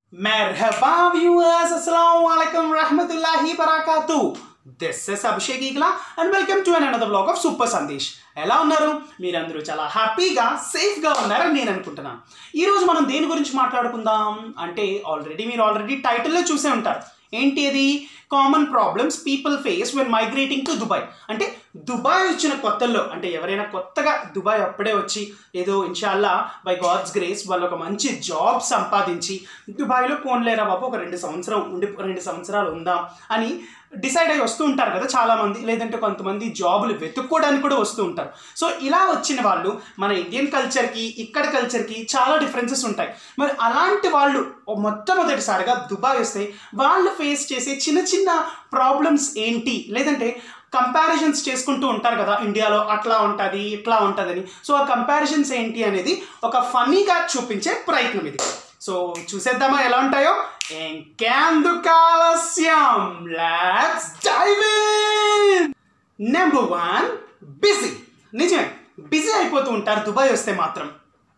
మెర్హబా viewers అస్సలాము అలైకుం రహమతుల్లాహి బరాకాతు దిస్ ఇస్ అభిషేక్ ఈగ్లా and welcome to an another blog of super Sandesh ఎలా ఉన్నారు మీరందరూ చాలా హ్యాపీగా సేఫ్గా ఉన్నారని నేను అనుకుంటున్నాను ఈరోజు మనం దేని గురించి మాట్లాడుకుందాం అంటే ఆల్రెడీ మీరు ఆల్రెడీ టైటిల్లో చూసే ఉంటారు ఏంటి అది common problems people face when migrating to Dubai అంటే దుబాయ్ వచ్చిన కొత్తల్లో అంటే ఎవరైనా కొత్తగా దుబాయ్ అప్పుడే వచ్చి ఏదో ఇన్షాల్లా బై గాడ్స్ గ్రేస్ వాళ్ళు ఒక మంచి జాబ్ సంపాదించి దుబాయ్లో పోన్లేరా బాబు ఒక రెండు సంవత్సరం ఉండి రెండు సంవత్సరాలు ఉందాం అని డిసైడ్ అయ్యి వస్తూ ఉంటారు కదా చాలామంది లేదంటే కొంతమంది జాబులు వెతుక్కోవడానికి కూడా వస్తూ ఉంటారు సో ఇలా వచ్చిన వాళ్ళు మన ఇండియన్ కల్చర్కి ఇక్కడ కల్చర్కి చాలా డిఫరెన్సెస్ ఉంటాయి మరి అలాంటి వాళ్ళు మొట్టమొదటిసారిగా దుబాయ్ వస్తే వాళ్ళు ఫేస్ చేసే చిన్న చిన్న ప్రాబ్లమ్స్ ఏంటి లేదంటే కంపారిజన్స్ చేసుకుంటూ ఉంటారు కదా ఇండియాలో అట్లా ఉంటుంది ఇట్లా ఉంటుందని సో ఆ కంపారిజన్స్ ఏంటి అనేది ఒక ఫన్నీగా చూపించే ప్రయత్నం ఇది సో చూసేద్దామా ఎలా ఉంటాయో ఇంకెందుకు ఆలస్యం let's dive in number one busy నిజమే బిజీ అయిపోతూ ఉంటారు దుబాయ్ వస్తే మాత్రం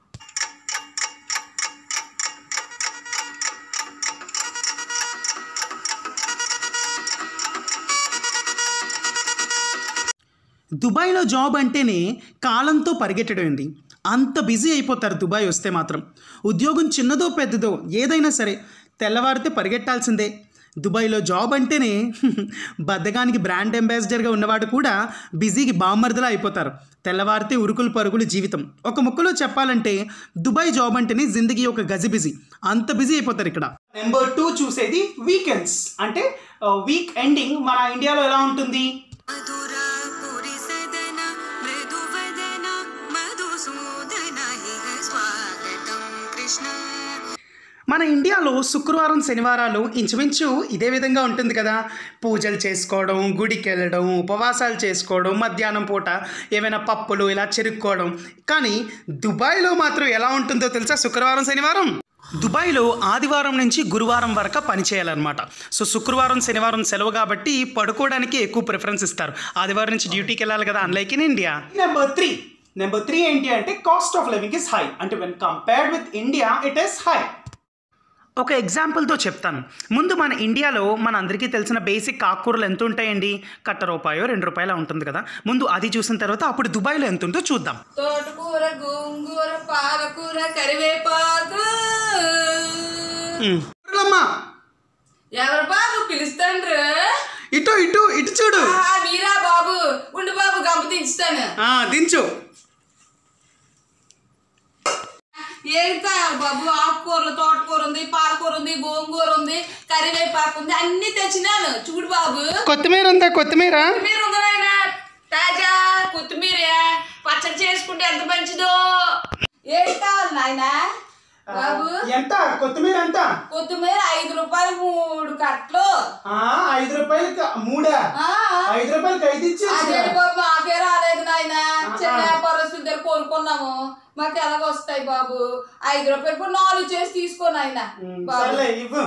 దుబాయ్లో జాబ్ అంటేనే కాలంతో పరిగెట్టడం అంత బిజీ అయిపోతారు దుబాయ్ వస్తే మాత్రం ఉద్యోగం చిన్నదో పెద్దదో ఏదైనా సరే తెల్లవారితే పరిగెట్టాల్సిందే దుబాయ్లో జాబ్ అంటేనే బద్దగానికి బ్రాండ్ అంబాసిడర్గా ఉన్నవాడు కూడా బిజీకి బామ్మర్దలా అయిపోతారు తెల్లవారితే ఉరుకులు పరుగులు జీవితం ఒక ముక్కలో చెప్పాలంటే దుబాయ్ జాబ్ అంటేనే జిందగీ ఒక గజి బిజీ అంత బిజీ అయిపోతారు ఇక్కడ నెంబర్ టూ చూసేది వీకెండ్స్ అంటే వీక్ ఎండింగ్ మన ఇండియాలో ఎలా ఉంటుంది మధుర పురి సదన మృదువదన మధుసూదన హిగ స్వాగతం కృష్ణ మన ఇండియాలో శుక్రవారం శనివారాలు ఇంచుమించు ఇదే విధంగా ఉంటుంది కదా పూజలు చేసుకోవడం గుడికి వెళ్ళడం ఉపవాసాలు చేసుకోవడం మధ్యాహ్నం పూట ఏమైనా పప్పులు ఇలా చెరుక్కోవడం కానీ దుబాయ్లో మాత్రం ఎలా ఉంటుందో తెలుసా శుక్రవారం శనివారం దుబాయ్లో ఆదివారం నుంచి గురువారం వరకు పని చేయాలన్నమాట సో శుక్రవారం శనివారం సెలవు కాబట్టి పడుకోవడానికి ఎక్కువ ప్రిఫరెన్స్ ఇస్తారు ఆదివారం నుంచి డ్యూటీకి వెళ్ళాలి కదా unlike in India number three number three ఏంటి అంటే cost of living is high అంటే when compared with India it is high ఒక ఎగ్జాంపుల్తో చెప్తాను ముందు మన ఇండియాలో మన అందరికీ తెలిసిన బేసిక్ ఆకుకూరలు ఎంత ఉంటాయండి కట్ట రూపాయో రెండు రూపాయలు ఉంటుంది కదా ముందు అది చూసిన తర్వాత అప్పుడు దుబాయ్లో ఎంత ఉందో చూద్దాం తోటకూర గోంగూర పాలకూర కరివేపాకు అమ్మా ఎవరు బాబు పిలుస్తాండ్రు ఇటు ఇటు ఇటు చూడు ఆ, మీరా బాబు ఉండు బాబు గంప దించుతాను ఆ, దించు ఏంటా బాబు ఆకుకూరలు తోటకూర ఉంది పాలకూర ఉంది గోంగూర ఉంది కరివేపాకు ఉంది అన్ని తెచ్చినాను చూడు బాబు కొత్తిమీర ఉందా కొత్తిమీర కొత్తిమీర ఉంది నాయనా తాజా కొత్తిమీర పచ్చడి చేసుకుంటే ఎంత మంచిదో ఏంటి కావాలి నాయనా బాబు ఎంత కొత్తిమీర ఎంత కొత్తిమీర ఐదు రూపాయలు మూడు కట్టలు ఆ, ఐదు రూపాయలకి మూడా ఆ, ఐదు రూపాయలకి ఐదు ఇచ్చేసి అదే బాబు మాకే రాలేదు నాయన చిన్న వ్యాపారస్తుల దగ్గర కొనుక్కున్నాము మాకు ఎలాగ వస్తాయి బాబు ఐదు రూపాయలు ఇప్పుడు నాలుగు చేసి తీసుకో నాయన బాబు సర్లే ఇవ్వు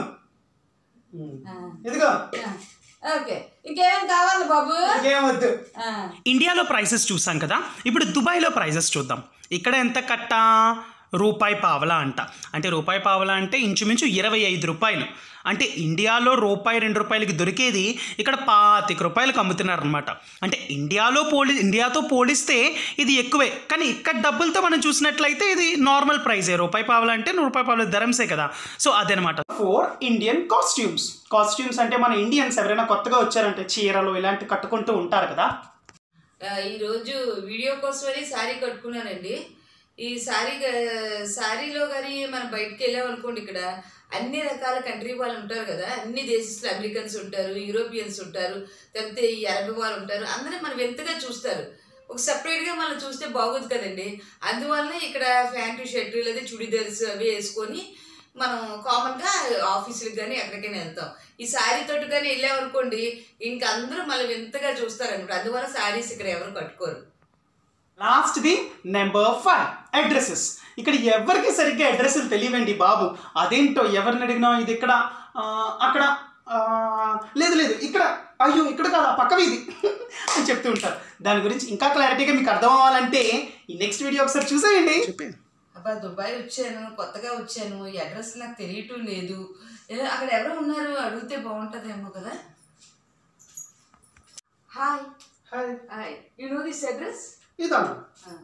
ఉమ్. ఆ, ఇదిగో ఆ, ఓకే ఇంకేం కావాలి బాబు ఇంకేం వద్దు ఆ, ఇండియాలో ప్రైసెస్ చూసాం కదా ఇప్పుడు దుబాయ్లో ప్రైసెస్ చూద్దాం ఇక్కడ ఎంత కట్ట రూపాయి పావలా అంట అంటే రూపాయి పావలా అంటే ఇంచుమించు ఇరవై ఐదు రూపాయలు అంటే ఇండియాలో రూపాయి రెండు రూపాయలకి దొరికేది ఇక్కడ పాతిక రూపాయలకు అమ్ముతున్నారు అనమాట అంటే ఇండియాలో పోలి ఇండియాతో పోలిస్తే ఇది ఎక్కువే కానీ ఇక్కడ డబ్బులతో మనం చూసినట్లయితే ఇది నార్మల్ ప్రైజే రూపాయి పావలా అంటే రూపాయి పావలా ధరంసే కదా సో అదనమాట ఫోర్ ఇండియన్ కాస్ట్యూమ్స్ కాస్ట్యూమ్స్ అంటే మన ఇండియన్స్ ఎవరైనా కొత్తగా వచ్చారంటే చీరలు ఇలాంటి కట్టుకుంటూ ఉంటారు కదా ఆ, ఈరోజు వీడియో కోసమని శారీ కట్టుకున్నానండి ఈ శారీ గా- శారీలో కానీ మనం బయటకు వెళ్ళామనుకోండి ఇక్కడ అన్ని రకాల కంట్రీ వాళ్ళు ఉంటారు కదా అన్ని దేశస్తులు అమెరికన్స్ ఉంటారు యూరోపియన్స్ ఉంటారు లేకపోతే ఈ అరబ్ వాళ్ళు ఉంటారు అందరూ మనం ఎంతగా చూస్తారు ఒక సపరేట్గా మనం చూస్తే బాగోదు కదండి అందువల్ల ఇక్కడ ప్యాంటు షర్టు లేదా చుడిదార్స్ అవి వేసుకొని మనం కామన్గా ఆఫీసులకు కానీ ఎక్కడికైనా వెళ్తాం ఈ శారీ తోటి కానీ వెళ్ళామనుకోండి ఇంక అందరూ మళ్ళీ వింతగా చూస్తారనమాట అందువల్ల శారీస్ ఇక్కడ ఎవరు కట్టుకోరు లాస్ట్ది నెంబర్ ఫైవ్ అడ్రసెస్ ఇక్కడ ఎవరికి సరిగ్గా అడ్రస్లు తెలియవండి బాబు అదేంటో ఎవరిని అడిగినా ఇది ఇక్కడ ఆ, అక్కడ ఆ, లేదు లేదు ఇక్కడ అయ్యో ఇక్కడ కాదు ఆ పక్క వీధి అని చెప్తూ ఉంటారు దాని గురించి ఇంకా క్లారిటీగా మీకు అర్థం అవ్వాలంటే ఈ నెక్స్ట్ వీడియో ఒకసారి చూసేయండి చెప్పే అబ్బా దుబాయ్ వచ్చాను కొత్తగా వచ్చాను ఈ అడ్రస్ నాకు తెలియటం లేదు ఏ, అక్కడ ఎవరు ఉన్నారు అడిగితే బాగుంటుందేమో కదా hi hi hi you know this address ഇതാണ്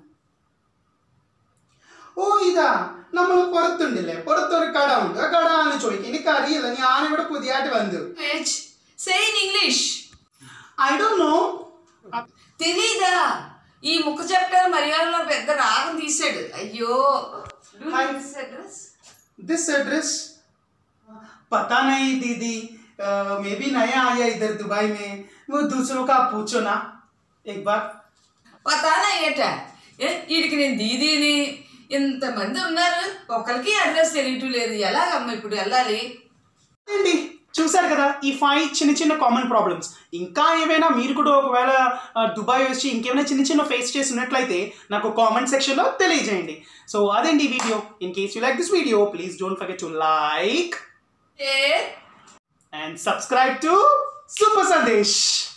ഓ ഇതാ നമ്മൾ പുറത്തുണ്ടല്ലേ പുറത്തൊരു കട ഉണ്ട് ആ കട ആണെന്ന് ചോദിക്കും എനിക്ക് അറിയില്ല ഞാനിവിടെ പുതിയതായിട്ട് വന്നു వెజ్ say in English I don't know తెలీదా ఈ ముక్క చెప్పడానికి మర్యాదలో పెద్ద రాగం తీసాడు అయ్యో Hi. అడ్రస్ दिस एड्रेस पता नहीं दीदी मे बी नया आया इधर दुबई में वो दूसरों का पूछो ना एक बार పతానా ఏట ఏ వీడికి నేను దీదీని ఇంతమంది ఉన్నారు ఒకరికి అడ్రస్ తెలియటం లేదు ఎలాగమ్మ ఇప్పుడు వెళ్ళాలి అండి చూసారు కదా ఈ ఫైవ్ చిన్న చిన్న కామన్ ప్రాబ్లమ్స్ ఇంకా ఏమైనా మీరు కూడా ఒకవేళ ఆ, దుబాయ్ వచ్చి ఇంకేమైనా చిన్న చిన్న ఫేస్ చేసి ఉన్నట్లయితే నాకు కామెంట్ సెక్షన్లో తెలియజేయండి సో అదండి ఈ video in case you like this video please don't forget to like ఏ and subscribe to super Sandesh